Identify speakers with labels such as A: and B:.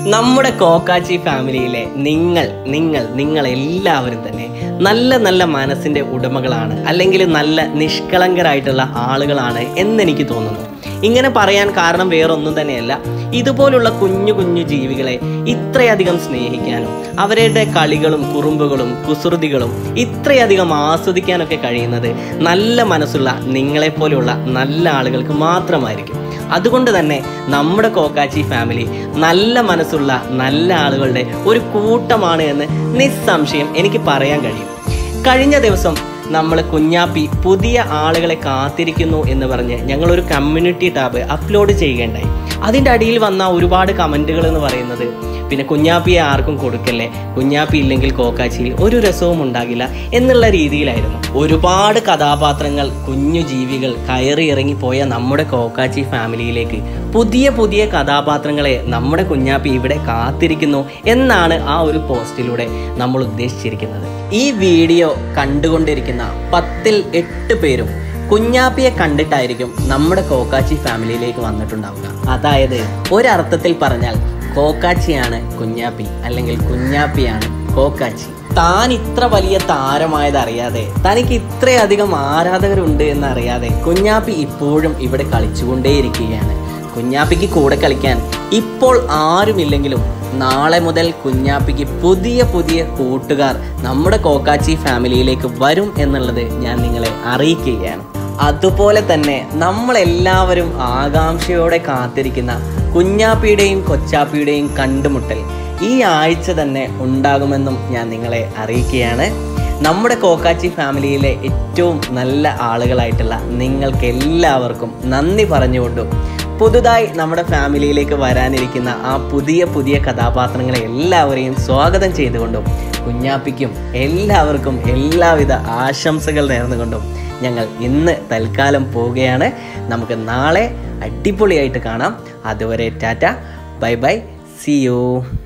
A: നമ്മുടെ കോക്കാച്ചി ഫാമിലിയിലെ നിങ്ങൾ നിങ്ങൾ നിങ്ങൾ എല്ലാവരും തന്നെ നല്ല നല്ല മനസ്സിൻ്റെ ഉടമകളാണ് അല്ലെങ്കിൽ നല്ല നിഷ്കളങ്കരായിട്ടുള്ള ആളുകളാണ് എന്നെനിക്ക് തോന്നുന്നു ഇങ്ങനെ പറയാൻ കാരണം വേറൊന്നും തന്നെയല്ല ഇതുപോലുള്ള കുഞ്ഞു കുഞ്ഞു ജീവികളെ ഇത്രയധികം സ്നേഹിക്കാനും അവരുടെ കളികളും കുറുമ്പുകളും കുസൃതികളും ഇത്രയധികം ആസ്വദിക്കാനൊക്കെ കഴിയുന്നത് നല്ല മനസ്സുള്ള നിങ്ങളെപ്പോലെയുള്ള നല്ല ആളുകൾക്ക് മാത്രമായിരിക്കും അതുകൊണ്ട് തന്നെ നമ്മുടെ കോക്കാച്ചി ഫാമിലി നല്ല മനസ്സുള്ള നല്ല ആളുകളുടെ ഒരു കൂട്ടമാണ് എന്ന് നിസ്സംശയം എനിക്ക് പറയാൻ കഴിയും കഴിഞ്ഞ ദിവസം നമ്മൾ കുഞ്ഞാപ്പി പുതിയ ആളുകളെ കാത്തിരിക്കുന്നു എന്ന് പറഞ്ഞ് ഞങ്ങളൊരു കമ്മ്യൂണിറ്റി ടാബ് അപ്ലോഡ് ചെയ്യുകയുണ്ടായി അതിൻ്റെ അടിയിൽ വന്ന ഒരുപാട് കമൻറ്റുകൾ എന്ന് പറയുന്നത് പിന്നെ കുഞ്ഞാപ്പിയെ ആർക്കും കൊടുക്കല്ലേ കുഞ്ഞാപ്പി ഇല്ലെങ്കിൽ കോക്കാച്ചിയിൽ ഒരു രസവും ഉണ്ടാകില്ല എന്നുള്ള രീതിയിലായിരുന്നു ഒരുപാട് കഥാപാത്രങ്ങൾ കുഞ്ഞു ജീവികൾ കയറി ഇറങ്ങി പോയ നമ്മുടെ കോക്കാച്ചി ഫാമിലിയിലേക്ക് പുതിയ പുതിയ കഥാപാത്രങ്ങളെ നമ്മുടെ കുഞ്ഞാപ്പി ഇവിടെ കാത്തിരിക്കുന്നു എന്നാണ് ആ ഒരു പോസ്റ്റിലൂടെ നമ്മൾ ഉദ്ദേശിച്ചിരിക്കുന്നത് ഈ വീഡിയോ കണ്ടുകൊണ്ടിരിക്കുന്ന പത്തിൽ എട്ട് പേരും കുഞ്ഞാപ്പിയെ കണ്ടിട്ടായിരിക്കും നമ്മുടെ കോക്കാച്ചി ഫാമിലിയിലേക്ക് വന്നിട്ടുണ്ടാവുക അതായത് ഒരർത്ഥത്തിൽ പറഞ്ഞാൽ കോക്കാച്ചിയാണ് കുഞ്ഞാപ്പി അല്ലെങ്കിൽ കുഞ്ഞാപ്പിയാണ് കോക്കാച്ചി താൻ ഇത്ര വലിയ താരമായത് അറിയാതെ തനിക്ക് ഇത്രയധികം ആരാധകരുണ്ട് എന്നറിയാതെ കുഞ്ഞാപ്പി ഇപ്പോഴും ഇവിടെ കളിച്ചുകൊണ്ടേയിരിക്കുകയാണ് കുഞ്ഞാപ്പിക്ക് കൂടെ കളിക്കാൻ ഇപ്പോൾ ആരുമില്ലെങ്കിലും നാളെ മുതൽ കുഞ്ഞാപ്പിക്ക് പുതിയ പുതിയ കൂട്ടുകാർ നമ്മുടെ കോക്കാച്ചി ഫാമിലിയിലേക്ക് വരും എന്നുള്ളത് ഞാൻ നിങ്ങളെ അറിയിക്കുകയാണ് അതുപോലെ തന്നെ നമ്മളെല്ലാവരും ആകാംക്ഷയോടെ കാത്തിരിക്കുന്ന കുഞ്ഞാപ്പിയുടെയും കൊച്ചാപ്പിയുടെയും കണ്ടുമുട്ടൽ ഈ ആഴ്ച തന്നെ ഉണ്ടാകുമെന്നും ഞാൻ നിങ്ങളെ അറിയിക്കുകയാണ് നമ്മുടെ കോക്കാച്ചി ഫാമിലിയിലെ ഏറ്റവും നല്ല ആളുകളായിട്ടുള്ള നിങ്ങൾക്ക് എല്ലാവർക്കും നന്ദി പറഞ്ഞുകൊണ്ടും പുതുതായി നമ്മുടെ ഫാമിലിയിലേക്ക് വരാനിരിക്കുന്ന ആ പുതിയ പുതിയ കഥാപാത്രങ്ങളെ എല്ലാവരെയും സ്വാഗതം ചെയ്തുകൊണ്ടും കുഞ്ഞാപ്പിക്കും എല്ലാവർക്കും എല്ലാവിധ ആശംസകൾ നേർന്നുകൊണ്ടും ഞങ്ങൾ ഇന്ന് തൽക്കാലം പോവുകയാണ് നമുക്ക് നാളെ അടിപൊളിയായിട്ട് കാണാം അതുവരെ tata bye bye see U